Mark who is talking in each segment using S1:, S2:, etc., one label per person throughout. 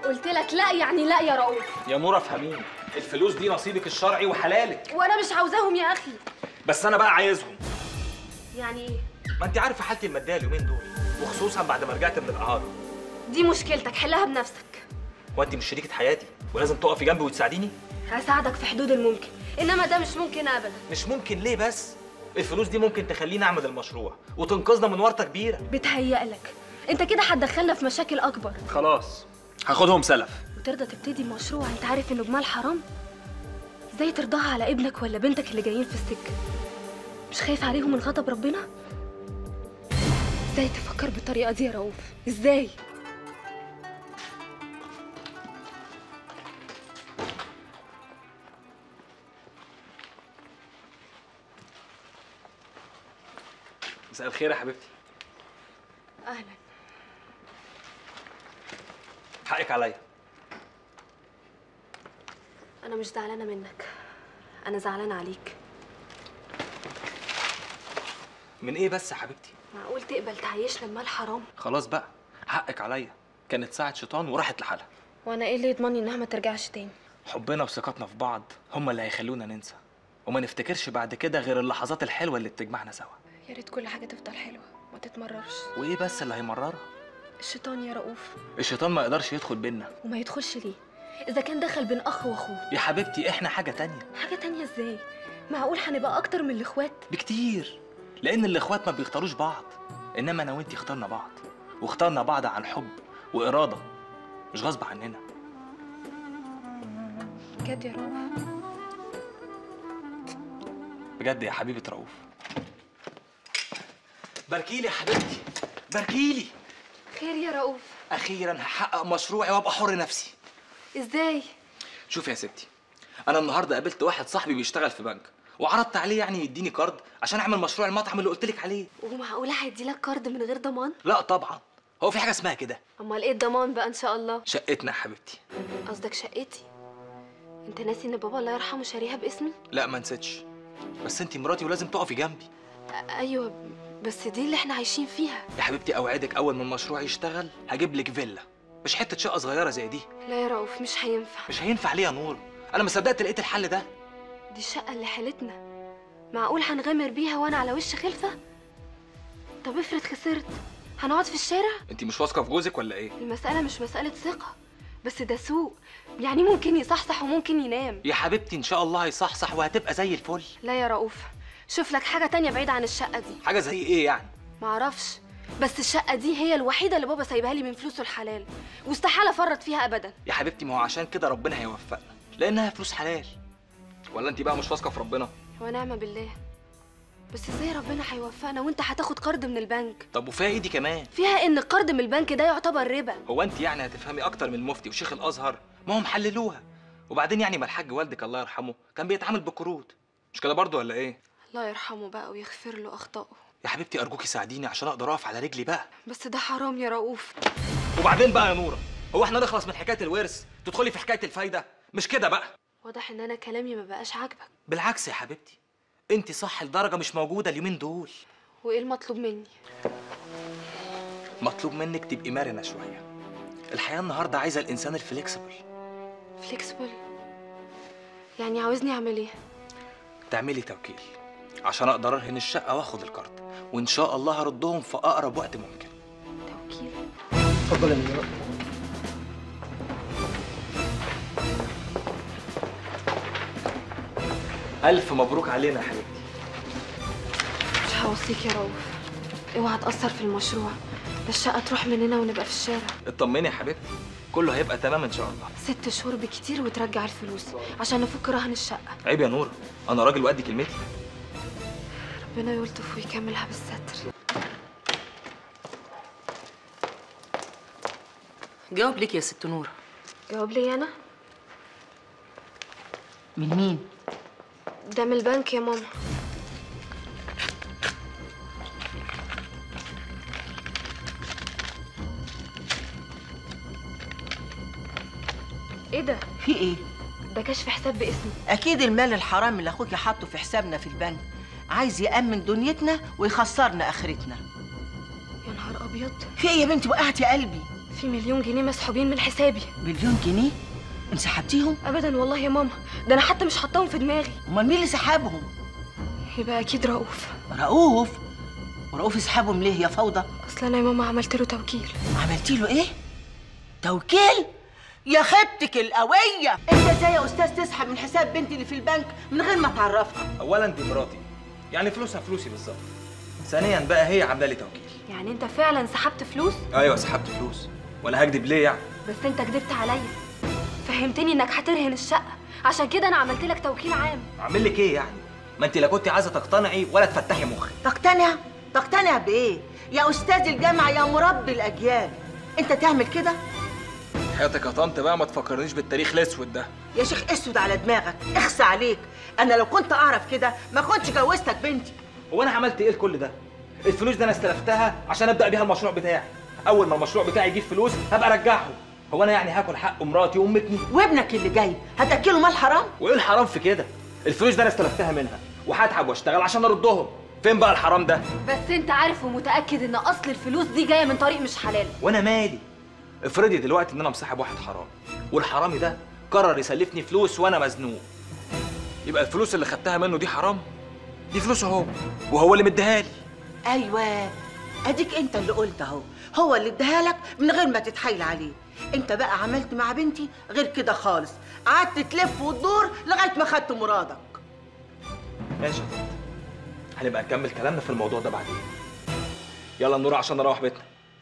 S1: قلت لك لا يعني لا يا رؤوف
S2: يا نورة افهميني الفلوس دي نصيبك الشرعي وحلالك
S1: وانا مش عاوزاهم يا اخي
S2: بس انا بقى عايزهم
S1: يعني ايه
S2: ما انت عارفه حالتي الماديه اليومين دول وخصوصا بعد ما رجعت من الاعاره
S1: دي مشكلتك حلها بنفسك
S2: وانت مش شريكه حياتي ولازم تقفي جنبي وتساعديني
S1: هساعدك في حدود الممكن انما ده مش ممكن ابدا
S2: مش ممكن ليه بس الفلوس دي ممكن تخليني اعمل المشروع وتنقذنا من ورطه كبيره
S1: بتهيألك انت كده هتدخلنا في مشاكل اكبر
S2: خلاص هاخدهم سلف
S1: وترضى تبتدي مشروع انت عارف انه جمال حرام ازاي ترضاها على ابنك ولا بنتك اللي جايين في السكه مش خايف عليهم من غضب ربنا ازاي تفكر بالطريقه دي يا رؤوف ازاي
S2: مساء الخير يا حبيبتي
S1: اهلا
S2: حقك عليا
S1: انا مش زعلانه منك انا زعلانه عليك
S2: من ايه بس يا حبيبتي
S1: معقول تقبل تعيشنا بمال حرام
S2: خلاص بقى حقك عليا كانت ساعة شيطان وراحت لحالها
S1: وانا ايه اللي يضمني انها ما ترجعش تاني
S2: حبنا وثقتنا في بعض هما اللي هيخلونا ننسى وما نفتكرش بعد كده غير اللحظات الحلوة اللي بتجمعنا سوا
S1: يا ريت كل حاجه تفضل حلوه ما تتمررش
S2: وايه بس اللي هيمررها
S1: الشيطان يا رؤوف
S2: الشيطان ما يقدرش يدخل بينا
S1: وما يدخلش ليه اذا كان دخل بين اخ واخوه
S2: يا حبيبتي احنا حاجة تانية
S1: حاجه تانية ازاي معقول هنبقى اكتر من الاخوات
S2: بكتير لان الاخوات ما بيختاروش بعض انما انا وانتي اخترنا بعض واخترنا بعض عن حب واراده مش غصب عننا
S1: بجد يا رؤوف
S2: بجد يا حبيبه رؤوف باركيلي يا حبيبتي باركيلي
S1: خير يا رؤوف
S2: اخيرا هحقق مشروعي وابقى حر نفسي
S1: ازاي
S2: شوفي يا ستي انا النهارده قابلت واحد صاحبي بيشتغل في بنك وعرضت عليه يعني يديني كارد عشان اعمل مشروع المطعم اللي قلت لك عليه
S1: ومعقوله هيدي لك كارد من غير ضمان
S2: لا طبعا هو في حاجه اسمها كده
S1: امال ايه الضمان بقى ان شاء الله
S2: شقتنا يا حبيبتي
S1: قصدك شقتي انت ناسي ان بابا الله يرحمه شاريها باسمي
S2: لا ما نسيتش بس انتي مراتي ولازم تقفي جنبي
S1: أ- ايوه بس دي اللي احنا عايشين فيها
S2: يا حبيبتي اوعدك اول ما المشروع يشتغل هجيب لك فيلا مش حته شقه صغيره زي دي
S1: لا يا رؤوف مش هينفع
S2: مش هينفع ليه يا نور انا ما صدقت لقيت الحل ده
S1: دي الشقه اللي حالتنا معقول هنغامر بيها وانا على وش خلفه طب افرض خسرت هنقعد في الشارع
S2: انتي مش واثقه في جوزك ولا ايه
S1: المساله مش مساله ثقه بس ده سوق يعني ممكن يصحصح وممكن ينام
S2: يا حبيبتي ان شاء الله هيصحصح وهتبقى زي الفل
S1: لا يا رؤوف شوف لك حاجه تانية بعيده عن الشقه دي
S2: حاجه زي ايه يعني
S1: معرفش بس الشقه دي هي الوحيده اللي بابا سايبها لي من فلوسه الحلال واستحاله افرط فيها ابدا
S2: يا حبيبتي ما هو عشان كده ربنا هيوفقنا لانها فلوس حلال ولا انت بقى مش واثقه في ربنا
S1: ونعم بالله بس ازاي ربنا هيوفقنا وانت هتاخد قرض من البنك
S2: طب وفيها ايدي كمان
S1: فيها ان القرض من البنك ده يعتبر ربا
S2: هو انت يعني هتفهمي اكتر من المفتي وشيخ الازهر ما هم حللوها وبعدين يعني ما الحاج والدك الله يرحمه كان بيتعامل بالقروض مش كده برضو ولا ايه
S1: الله يرحمه بقى ويغفر له اخطائه
S2: يا حبيبتي ارجوكي ساعديني عشان اقدر اقف على رجلي بقى
S1: بس ده حرام يا رؤوف
S2: وبعدين بقى يا نوره هو احنا نخلص من حكايه الورث تدخلي في حكايه الفايده مش كده بقى
S1: واضح ان انا كلامي ما بقاش عاجبك
S2: بالعكس يا حبيبتي انت صح لدرجه مش موجوده اليومين دول
S1: وايه المطلوب مني
S2: مطلوب منك تبقي مرنه شويه الحياه النهارده عايزه الانسان الفليكسبل
S1: فليكسبل يعني عاوزني اعمل ايه
S2: تعملي توكيل عشان اقدر ارهن الشقه واخد الكارت وان شاء الله هردهم في اقرب وقت ممكن
S1: توكيل
S3: اتفضل يا منير
S2: الف مبروك علينا يا حبيبتي
S1: مش هوصيك يا رؤوف اوعى تأثر في المشروع ده الشقة تروح مننا ونبقى في الشارع
S2: اطمني يا حبيبتي كله هيبقى تمام ان شاء الله
S1: ست شهور بكتير وترجع الفلوس عشان نفك رهن الشقة
S2: عيب يا نور انا راجل وقد كلمتي
S1: ربنا يلطف ويكملها بالستر
S4: جاوب لك يا ست نورة
S1: جاوب لي انا
S4: من مين؟
S1: ده من البنك يا ماما ايه ده
S4: في ايه؟
S1: ده كشف حساب باسمي
S4: اكيد المال الحرام اللي اخوك حاطه في حسابنا في البنك عايز يأمن دنيتنا ويخسرنا اخرتنا
S1: يا نهار ابيض
S4: في ايه يا بنتي وقعتي قلبي
S1: في مليون جنيه مسحوبين من حسابي
S4: مليون جنيه انسحبتيهم
S1: ابدا والله يا ماما ده انا حتى مش حاطاهم في دماغي
S4: امال مين اللي سحبهم
S1: يبقى اكيد رؤوف
S4: رؤوف ورؤوف يسحبهم ليه يا فوضى
S1: اصل انا يا ماما عملت له توكيل
S4: عملتي له ايه توكيل يا خيبتك القويه انت ازاي يا استاذ تسحب من حساب بنتي اللي في البنك من غير ما تعرفها
S2: اولا دي مراتي يعني فلوسها فلوسي بالظبط ثانيا بقى هي عامله لي توكيل
S1: يعني انت فعلا سحبت فلوس
S2: ايوه سحبت فلوس ولا هكدب ليه يعني
S1: بس انت كدبت عليا فهمتني انك هترهن الشقه عشان كده انا عملت لك توكيل عام
S2: اعمل لك ايه يعني ما انت لا كنت عايزه تقتنعي ولا تفتحي مخك
S4: تقتنع تقتنع بايه يا استاذ الجامعه يا مربي الاجيال انت تعمل كده
S2: حياتك يا طنط بقى ما تفكرنيش بالتاريخ الاسود ده
S4: يا شيخ اسود على دماغك اخسى عليك انا لو كنت اعرف كده ما كنتش جوزتك بنتي
S2: هو انا عملت ايه لكل ده الفلوس دي انا استلفتها عشان ابدا بيها المشروع بتاعي اول ما المشروع بتاعي يجيب فلوس هبقى ارجعه هو انا يعني هاكل حق مراتي وام ابني
S4: وابنك اللي جاي هتاكله مال حرام
S2: وايه الحرام في كده الفلوس دي انا استلفتها منها وهتعب واشتغل عشان اردهم فين بقى الحرام ده
S1: بس انت عارف ومتاكد ان اصل الفلوس دي جايه من طريق مش حلال
S2: وانا مالي افرضي دلوقتي ان انا مصاحب واحد حرامي والحرامي ده قرر يسلفني فلوس وانا مزنوق يبقى الفلوس اللي خدتها منه دي حرام دي فلوسه هو وهو اللي مديها لي
S4: ايوه اديك انت اللي قلت اهو هو اللي اداها لك من غير ما تتحايل عليه انت بقى عملت مع بنتي غير كده خالص قعدت تلف وتدور لغايه ما خدت مرادك
S2: ماشي يا طنط هنبقى نكمل كلامنا في الموضوع ده بعدين يلا نور عشان نروح بيتنا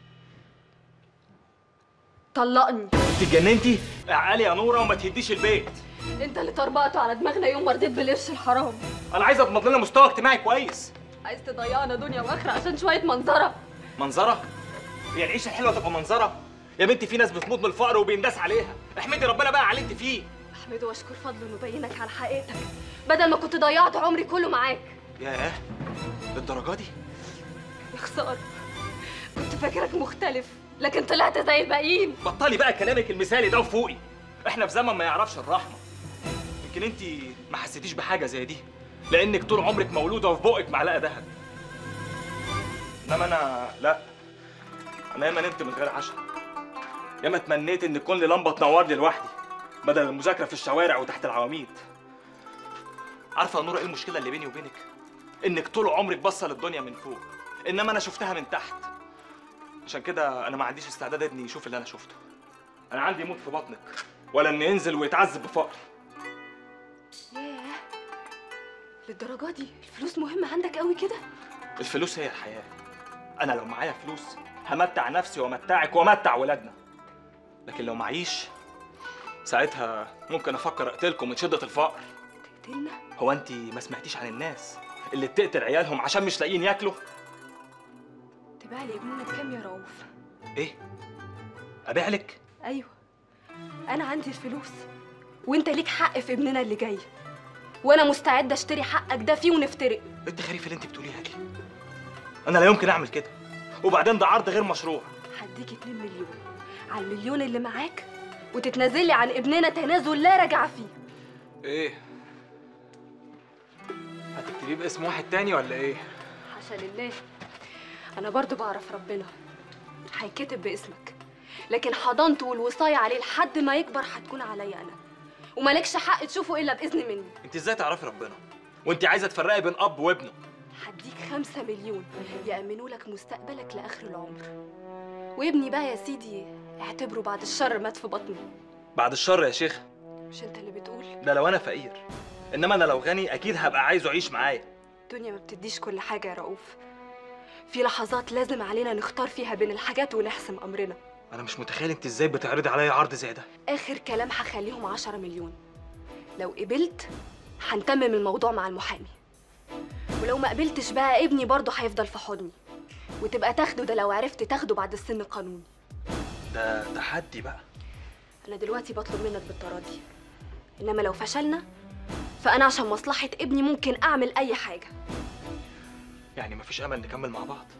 S1: طلقني
S2: انت اتجننتي اعقلي يا نوره وما تهديش البيت
S1: انت اللي طربقته على دماغنا يوم ما رضيت بالقرش الحرام
S2: انا عايز اضمن لنا مستوى اجتماعي كويس
S1: عايز تضيعنا دنيا واخره عشان شويه منظره
S2: منظره هي العيشه الحلوه تبقى منظره يا بنتي في ناس بتموت من الفقر وبينداس عليها احمدي ربنا بقى على اللي انت فيه
S1: احمده واشكر فضله انه بينك على حقيقتك بدل ما كنت ضيعت عمري كله معاك
S2: ياه للدرجه دي
S1: يا خساره كنت فاكرك مختلف لكن طلعت زي الباقيين
S2: بطلي بقى كلامك المثالي ده وفوقي احنا في زمن ما يعرفش الرحمه يمكن انت ما حسيتيش بحاجه زي دي لانك طول عمرك مولوده وفي بقك معلقه ذهب انما انا لا انا ياما نمت من غير عشاء ياما تمنيت ان تكون لي لمبه تنور لي لوحدي بدل المذاكره في الشوارع وتحت العواميد عارفه يا نور ايه المشكله اللي بيني وبينك انك طول عمرك باصه للدنيا من فوق انما انا شفتها من تحت عشان كده انا ما عنديش استعداد ابني يشوف اللي انا شفته انا عندي يموت في بطنك ولا انه ينزل ويتعذب بفقر
S1: ياه للدرجه دي الفلوس مهمه عندك قوي كده
S2: الفلوس هي الحياه انا لو معايا فلوس همتع نفسي وامتعك وامتع ولادنا لكن لو معيش ساعتها ممكن افكر اقتلكم من شده الفقر
S1: تقتلنا
S2: هو انت ما سمعتيش عن الناس اللي بتقتل عيالهم عشان مش لاقيين ياكلوا
S1: تبيع لي ابننا بكام يا رؤوف
S2: ايه ابيع لك
S1: ايوه انا عندي الفلوس وانت ليك حق في ابننا اللي جاي وانا مستعده اشتري حقك ده فيه ونفترق
S2: ايه التخاريف اللي انت بتقوليها دي انا لا يمكن اعمل كده وبعدين ده عرض غير مشروع
S1: هديك 2 مليون على المليون اللي معاك وتتنازل لي عن ابننا تنازل لا رجع فيه
S2: ايه هتكتبيه باسم واحد تاني ولا ايه
S1: حاشا لله انا برضو بعرف ربنا هيتكتب باسمك لكن حضانته والوصاية عليه لحد ما يكبر هتكون عليا انا ومالكش حق تشوفه الا باذن مني
S2: انت ازاي تعرفي ربنا وانت عايزه تفرقي بين اب وابنه
S1: هديك خمسة مليون يأمنوا لك مستقبلك لآخر العمر وابني بقى يا سيدي اعتبره بعد الشر مات في بطني
S2: بعد الشر يا شيخ
S1: مش انت اللي بتقول
S2: ده لو انا فقير انما انا لو غني اكيد هبقى عايزه يعيش معايا
S1: الدنيا ما بتديش كل حاجة يا رؤوف في لحظات لازم علينا نختار فيها بين الحاجات ونحسم أمرنا
S2: انا مش متخيل انت ازاي بتعرضي عليا عرض زي ده
S1: آخر كلام هخليهم عشرة مليون لو قبلت هنتمم الموضوع مع المحامي ولو ما قبلتش بقى ابني برضه هيفضل في حضني وتبقى تاخده ده لو عرفت تاخده بعد السن القانوني
S2: ده تحدي بقى
S1: أنا دلوقتي بطلب منك بالتراضي إنما لو فشلنا فأنا عشان مصلحة ابني ممكن أعمل أي حاجة
S2: يعني مفيش امل نكمل مع بعض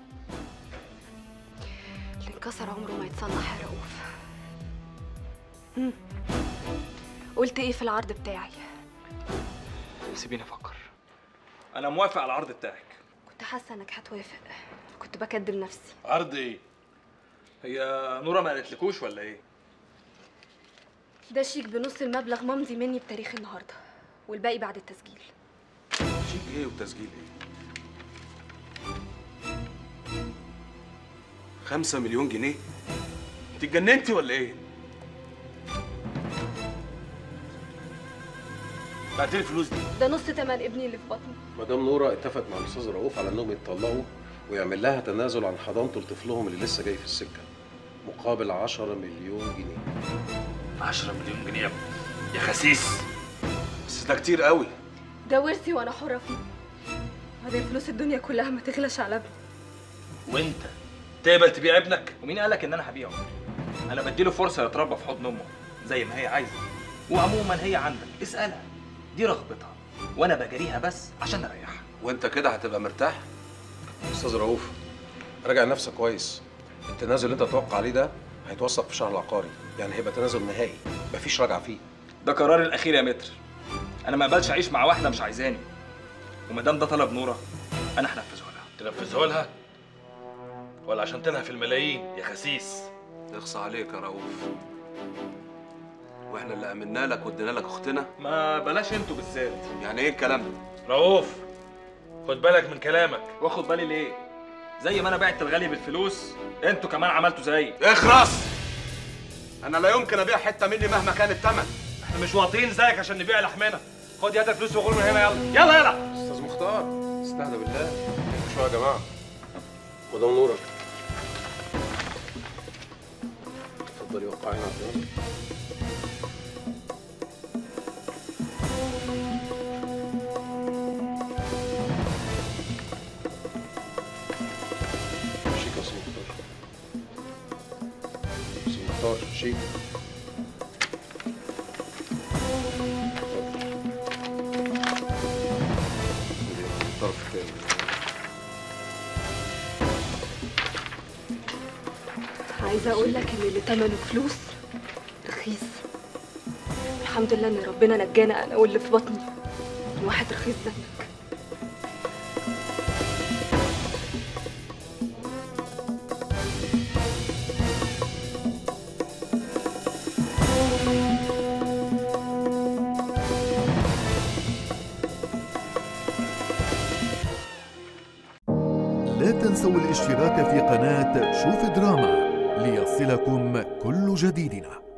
S1: اللي انكسر عمره ما يتصلح يا رؤوف هم. قلت ايه في العرض بتاعي
S2: سيبيني افكر انا موافق على العرض بتاعك
S1: كنت حاسه انك هتوافق كنت بكدب نفسي
S3: عرض ايه؟
S2: هي نوره ما قالتلكوش ولا ايه
S1: ده شيك بنص المبلغ ممضي مني بتاريخ النهارده والباقي بعد التسجيل
S3: شيك ايه وتسجيل ايه خمسة مليون جنيه انت اتجننتي ولا ايه بعتلي الفلوس دي
S1: ده نص تمن ابني اللي في بطني
S5: مدام نورة اتفقت مع الأستاذ رؤوف على إنهم يتطلقوا ويعمل لها تنازل عن حضانته لطفلهم اللي لسه جاي في السكة مقابل 10 مليون جنيه
S3: 10 مليون جنيه يا ابني. يا خسيس بس ده كتير قوي
S1: ده ورثي وانا حره فيه بعدين فلوس الدنيا كلها ما تغلاش على ابني
S3: وانت تقبل تبيع ابنك
S2: ومين قالك ان انا هبيعه انا بديله فرصه يتربى في حضن امه زي ما هي عايزه وعموما هي عندك اسالها دي رغبتها وانا بجريها بس عشان اريحها
S3: وانت كده هتبقى مرتاح
S5: أستاذ رؤوف راجع نفسك كويس التنازل اللي أنت تتوقع عليه ده هيتوثق في شهر العقاري يعني هيبقى تنازل نهائي مفيش رجعة فيه
S2: ده قراري الاخير يا متر انا ما اقبلش اعيش مع واحده مش عايزاني وما دام ده طلب نوره انا هنفذه لها
S6: تنفذه لها ولا عشان تنهى في الملايين يا خسيس
S3: اخصى عليك يا رؤوف واحنا اللي امنا لك وادينا لك اختنا
S2: ما بلاش انتوا بالذات
S3: يعني ايه الكلام ده
S6: رؤوف خد بالك من كلامك
S2: واخد بالي ليه زي ما انا بعت الغالي بالفلوس انتوا كمان عملتوا زيي
S3: اخرس انا لا يمكن ابيع حته مني مهما كان الثمن
S6: احنا مش واطيين زيك عشان نبيع لحمنا خد يا فلوس وغور من هنا يلا يلا يلا
S5: أستاذ مختار استهدى بالله اهدوا شوية يا جماعة مدام نورة اتفضلي وقعينا على الدراسة. شيك يا أستاذ مختار أستاذ مختار شيك الطرف الثاني
S1: عايزه اقول لك ان اللي تمنه فلوس رخيص الحمد لله ان ربنا نجانا انا واللي في بطني من واحد رخيص زيك
S7: لا تنسوا الاشتراك في قناة شوف دراما ليصلكم كل جديدنا